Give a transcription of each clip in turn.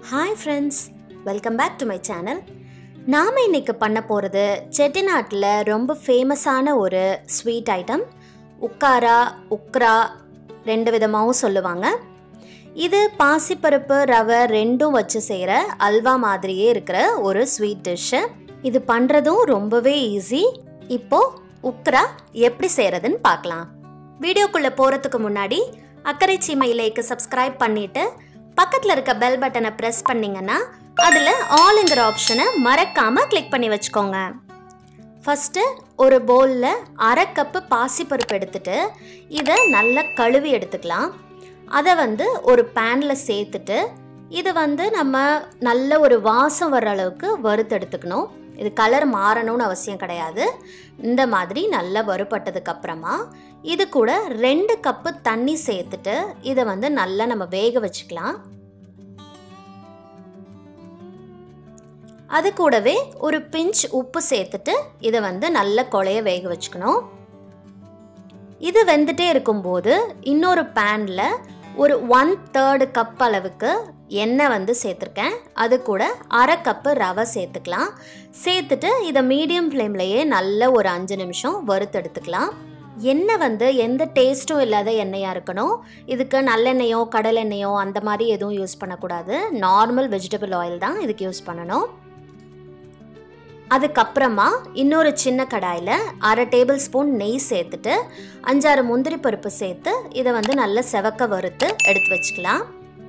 hi friends welcome back to my channel நாம் இன்னைக்கு பண்ண போகிறது செட்டிநாட்டில் ரொம்ப ஃபேமஸான ஒரு ஸ்வீட் ஐட்டம் உக்காரா உக்ரா ரெண்டு விதமாகவும் சொல்லுவாங்க இது பாசிப்பருப்பு ரவை ரெண்டும் வச்சு செய்கிற அல்வா மாதிரியே இருக்கிற ஒரு ஸ்வீட் டிஷ்ஷு இது பண்ணுறதும் ரொம்பவே ஈஸி இப்போ உக்ரா எப்படி செய்கிறதுன்னு பார்க்கலாம் வீடியோக்குள்ளே போகிறதுக்கு முன்னாடி அக்கறை சீமையிலேக்கு சப்ஸ்கிரைப் பண்ணிட்டு பக்கத்தில் இருக்க பெல் பட்டனை ப்ரெஸ் பண்ணிங்கன்னா அதில் ஆல்ங்கிற ஆப்ஷனை மறக்காமல் கிளிக் பண்ணி வச்சுக்கோங்க ஃபஸ்ட்டு ஒரு பவுலில் அரை கப்பு பாசிப்பருப்பு எடுத்துட்டு இதை நல்லா கழுவி எடுத்துக்கலாம் அதை வந்து ஒரு பேனில் சேர்த்துட்டு இது வந்து நம்ம நல்ல ஒரு வாசம் வர்ற அளவுக்கு வறுத்து எடுத்துக்கணும் இது கலர் மாறணும்னு அவசியம் கிடையாது இந்த மாதிரி நல்லா வறுபட்டதுக்கு அப்புறமா இது கூட ரெண்டு கப்பு தண்ணி சேர்த்துட்டு இதை வந்து நல்லா நம்ம வேக வச்சுக்கலாம் அது கூடவே ஒரு பிஞ்ச் உப்பு சேர்த்துட்டு இதை வந்து நல்ல கொலைய வேக வச்சுக்கணும் இது வெந்துட்டே இருக்கும்போது இன்னொரு பேனில் ஒரு ஒன் தேர்டு கப் அளவுக்கு எண்ணெய் வந்து சேர்த்துருக்கேன் அது கூட அரை கப்பு ரவை சேர்த்துக்கலாம் சேர்த்துட்டு இதை மீடியம் ஃப்ளேம்லேயே நல்ல ஒரு அஞ்சு நிமிஷம் வறுத்து எடுத்துக்கலாம் எண்ணெய் வந்து எந்த டேஸ்ட்டும் இல்லாத எண்ணெயாக இருக்கணும் இதுக்கு நல்லெண்ணெயோ கடலெண்ணெயோ அந்த மாதிரி எதுவும் யூஸ் பண்ணக்கூடாது நார்மல் வெஜிடபிள் ஆயில் தான் இதுக்கு யூஸ் பண்ணணும் அதுக்கப்புறமா இன்னொரு சின்ன கடாயில் அரை டேபிள் ஸ்பூன் நெய் சேர்த்துட்டு அஞ்சாறு முந்திரி பருப்பு சேர்த்து இதை வந்து நல்லா செவக்க வறுத்து எடுத்து வச்சுக்கலாம்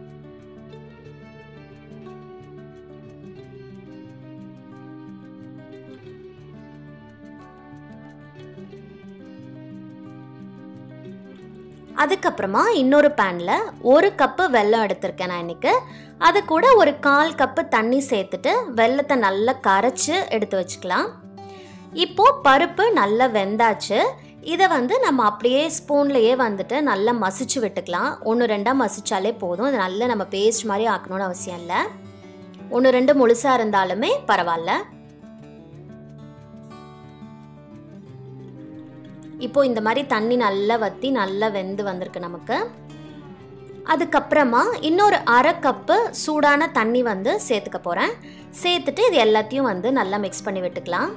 அதுக்கப்புறமா இன்னொரு பேனில் ஒரு கப்பு வெல்லம் எடுத்திருக்கேன் நான் இன்னைக்கு அது கூட ஒரு கால் கப்பு தண்ணி சேர்த்துட்டு வெல்லத்தை நல்லா கரைச்சி எடுத்து வச்சுக்கலாம் இப்போ பருப்பு நல்லா வெந்தாச்சு இதை வந்து நம்ம அப்படியே ஸ்பூன்லேயே வந்துட்டு நல்லா மசிச்சு விட்டுக்கலாம் ஒன்று ரெண்டாக மசிச்சாலே போதும் இது நல்லா நம்ம பேஸ்ட் மாதிரி ஆக்கணும்னு அவசியம் இல்லை ஒன்று ரெண்டு முழுசாக இருந்தாலுமே பரவாயில்ல இப்போ இந்த மாதிரி தண்ணி நல்லா வற்றி நல்லா வெந்து வந்திருக்கு நமக்கு அதுக்கப்புறமா இன்னொரு அரை கப்பு சூடான தண்ணி வந்து சேர்த்துக்க போகிறேன் சேர்த்துட்டு இது எல்லாத்தையும் வந்து நல்லா மிக்ஸ் பண்ணி விட்டுக்கலாம்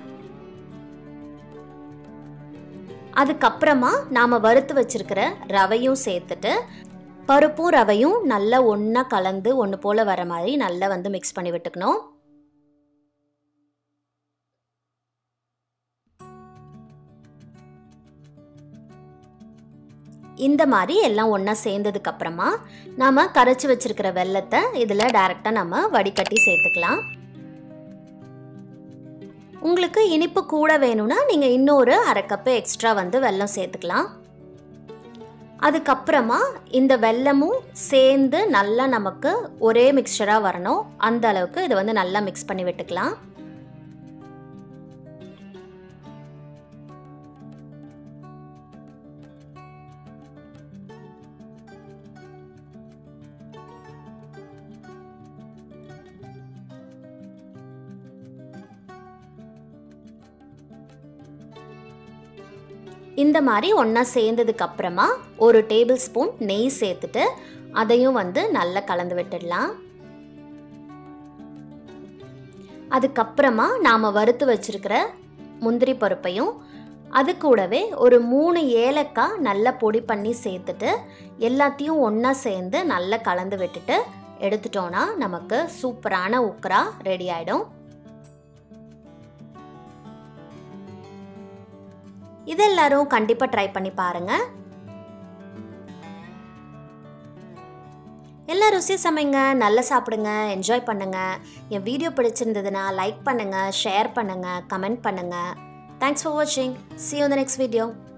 அதுக்கப்புறமா நாம் வறுத்து வச்சிருக்கிற ரவையும் சேர்த்துட்டு பருப்பும் ரவையும் நல்லா ஒன்றா கலந்து ஒன்று போல் வர மாதிரி நல்லா வந்து மிக்ஸ் பண்ணி விட்டுக்கணும் இந்த மாதிரி எல்லாம் ஒன்றா சேர்ந்ததுக்கு அப்புறமா நாம் கரைச்சி வச்சிருக்கிற வெள்ளத்தை இதில் டைரெக்டாக நம்ம வடிகட்டி சேர்த்துக்கலாம் உங்களுக்கு இனிப்பு கூட வேணும்னா நீங்கள் இன்னொரு அரை கப்பு எக்ஸ்ட்ரா வந்து வெல்லம் சேர்த்துக்கலாம் அதுக்கப்புறமா இந்த வெல்லமும் சேர்ந்து நல்லா நமக்கு ஒரே மிக்சராக வரணும் அந்த அளவுக்கு இதை வந்து நல்லா மிக்ஸ் பண்ணி விட்டுக்கலாம் இந்த மாதிரி ஒன்றா சேர்ந்ததுக்கு அப்புறமா ஒரு டேபிள் ஸ்பூன் நெய் சேர்த்துட்டு அதையும் வந்து நல்லா கலந்து விட்டுடலாம் அதுக்கப்புறமா நாம் வறுத்து வச்சிருக்கிற முந்திரி பருப்பையும் அது கூடவே ஒரு மூணு ஏலக்காய் நல்லா பொடி பண்ணி சேர்த்துட்டு எல்லாத்தையும் ஒன்றா சேர்ந்து நல்லா கலந்து விட்டுட்டு எடுத்துட்டோன்னா நமக்கு சூப்பரான உக்ரா ரெடி ஆகிடும் இது எல்லாரும் கண்டிப்பாக ட்ரை பண்ணி பாருங்க எல்லா ருசியும் சமைங்க நல்லா சாப்பிடுங்க என்ஜாய் பண்ணுங்க என் வீடியோ பிடிச்சிருந்ததுன்னா லைக் பண்ணுங்க ஷேர் பண்ணுங்க கமெண்ட் பண்ணுங்க தேங்க்ஸ் ஃபார் வாட்சிங் see you the next video